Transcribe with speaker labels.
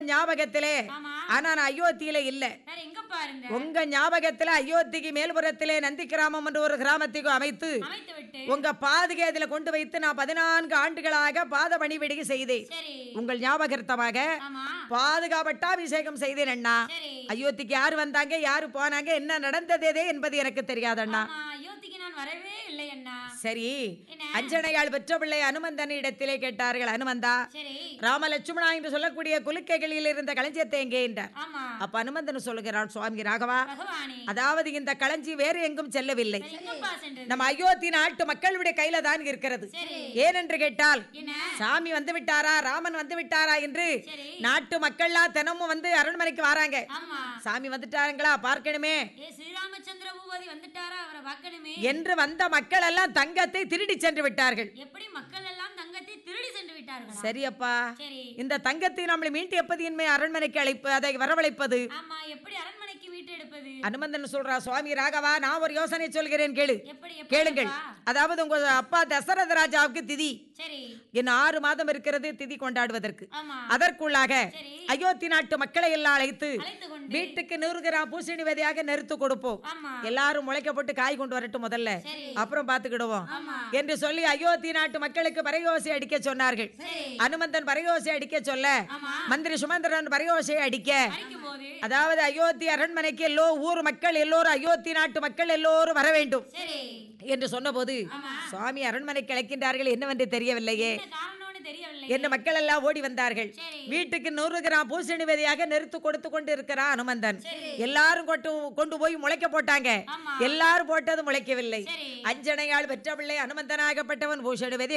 Speaker 1: ஞாபகத்திலே
Speaker 2: ஆமா
Speaker 1: ஆனா நான் அயோத்தியில இல்ல
Speaker 2: வேற எங்கப்பா இருந்த
Speaker 1: உங்க ஞாபகத்துல அயோத்திக்கு மேல்புறத்திலே நந்தி கிராமம் என்று ஒரு கிராமத்துக்கு அமைத்து
Speaker 2: அமைத்து விட்டு
Speaker 1: உங்க பாதுகை அதுல கொண்டு வைத்து நான் பதினான்கு ஆண்டுகளாக பாத பணிவிடுகை செய்தேன்
Speaker 2: சரி
Speaker 1: உங்கள் ஞாபகார்த்தமாக
Speaker 2: ஆமா
Speaker 1: பாதுகாப்பட்டாபிஷேகம் செய்தேன் அண்ணா
Speaker 2: சரி
Speaker 1: அயோத்திக்கு யாரு வந்தாங்க யாரு போனாங்க என்ன நடந்ததே என்பது எனக்கு தெரியாது அண்ணா
Speaker 2: ஆமா அயோத்திக்கு நான் வரவே இல்லை அண்ணா
Speaker 1: சரி
Speaker 2: என்ன
Speaker 1: அஞ்சனையாள் பெற்ற பிள்ளை அனுமந்தன் இடத்திலே கேட்டார்கள் அனுமந்தா
Speaker 2: சரி
Speaker 1: ராமலட்சுமணா என்று சொல்லக்கூடிய குலுக்கைகளில் இருந்த களஞ்சியத்தை எங்கே என்றார்
Speaker 2: ஆமா
Speaker 1: அப்ப அனுமந்தன் சொல்லுகிறான் சுவாமி ராகவா
Speaker 2: பகவானே
Speaker 1: அதாவது இந்த களஞ்சி வேறு எங்கும் செல்லவில்லை
Speaker 2: வேற எங்கப்பா சென்றது
Speaker 1: நம்ம அயோத்தி நாட்டு மக்களுடைய கையில தான் இருக்கிறது
Speaker 2: சரி
Speaker 1: ஏனென்று கேட்டால்
Speaker 2: என்ன
Speaker 1: சாமி வந்து விட்டாரா ராமன் வந்து விட்டாரா என்று
Speaker 2: சரி
Speaker 1: நாட்டு மக்கள்லாம் தினமும் வந்து அரண்மனைக்கு வராங்க
Speaker 2: ஆமா
Speaker 1: சாமி வந்துட்டாருங்களா பார்க்கணுமே
Speaker 2: ஏ ஸ்ரீராமச்சந்திர பூபதி வந்துட்டாரா அவரை பார்க்கணுமே
Speaker 1: என்று வந்த மக்கள் எல்லாம் தங்கத்தை திருடி சென்று விட்டார்கள்
Speaker 2: எப்படி மக்கள் எல்லாம் தங்கத்தை திருடி சென்று விட்டார்கள்
Speaker 1: சரியப்பா
Speaker 2: சரி
Speaker 1: இந்த தங்கத்தை நம்மளை மீட்டு எப்பது இன்மை அரண்மனைக்கு அழைப்பு அதை வரவழைப்பது
Speaker 2: ஆமா எப்படி அரண்மனைக்கு வீட்டு எடுப்பது
Speaker 1: அனுமந்தன் சொல்றா சுவாமி ராகவா நான் ஒரு யோசனை சொல்கிறேன் கேளு
Speaker 2: எப்படி
Speaker 1: கேளுங்கள்
Speaker 2: எப்படிப்பா?
Speaker 1: அதாவது உங்க அப்பா தசரத ராஜாவுக்கு திதி
Speaker 2: சரி
Speaker 1: இன்னும் ஆறு மாதம் இருக்கிறது திதி கொண்டாடுவதற்கு
Speaker 2: ஆமா
Speaker 1: அதற்குள்ளாக
Speaker 2: சரி
Speaker 1: அயோத்தி நாட்டு மக்களை எல்லாம் அழைத்து
Speaker 2: அழைத்து கொண்டு
Speaker 1: வீட்டுக்கு நூறு கிராம் பூசணி விதையாக நெருத்து கொடுப்போம்
Speaker 2: ஆமா
Speaker 1: எல்லாரும் முளைக்க போட்டு காய் கொண்டு வரட்டும் முதல்ல
Speaker 2: சரி
Speaker 1: அப்புறம் பார்த்துக்கிடுவோம்
Speaker 2: ஆமா
Speaker 1: என்று சொல்லி அயோத்தி நாட்டு மக்களுக்கு பரையோசை அடிக்க சொன்னார்கள்
Speaker 2: சரி
Speaker 1: அனுமந்தன் பரையோசை அடிக்க சொல்ல
Speaker 2: ஆமா
Speaker 1: மந்திரி சுமந்திரன் பரையோசை அடிக்க
Speaker 2: அடிக்கும் போது
Speaker 1: அதாவது அயோத்தி அரண்மனைக்கு எல்லோ ஊர் மக்கள் எல்லோரும் அயோத்தி நாட்டு மக்கள் எல்லோரும் வர வேண்டும்
Speaker 2: சரி
Speaker 1: என்று சொன்னபோது
Speaker 2: ஆமா
Speaker 1: சுவாமி அரண்மனைக்கு அழைக்கின்றார்கள் என்னவென்று தெரியவில்லையே
Speaker 2: என்ன காரணம்னு தெரியவில்லை
Speaker 1: என்று மக்கள் எல்லாம் ஓடி வந்தார்கள்
Speaker 2: சரி
Speaker 1: வீட்டுக்கு நூறு கிராம் பூசணி விதையாக நெருத்து கொடுத்து கொண்டு இருக்கிறான் அனுமந்தன்
Speaker 2: சரி
Speaker 1: எல்லாரும் கொண்டு கொண்டு போய் முளைக்க போட்டாங்க
Speaker 2: ஆமா
Speaker 1: எல்லாரும் போட்டது முளைக்கவில்லை
Speaker 2: சரி
Speaker 1: அஞ்சனையாள் பெற்ற பிள்ளை அனுமந்தனாகப்பட்டவன் பூஷணி விதை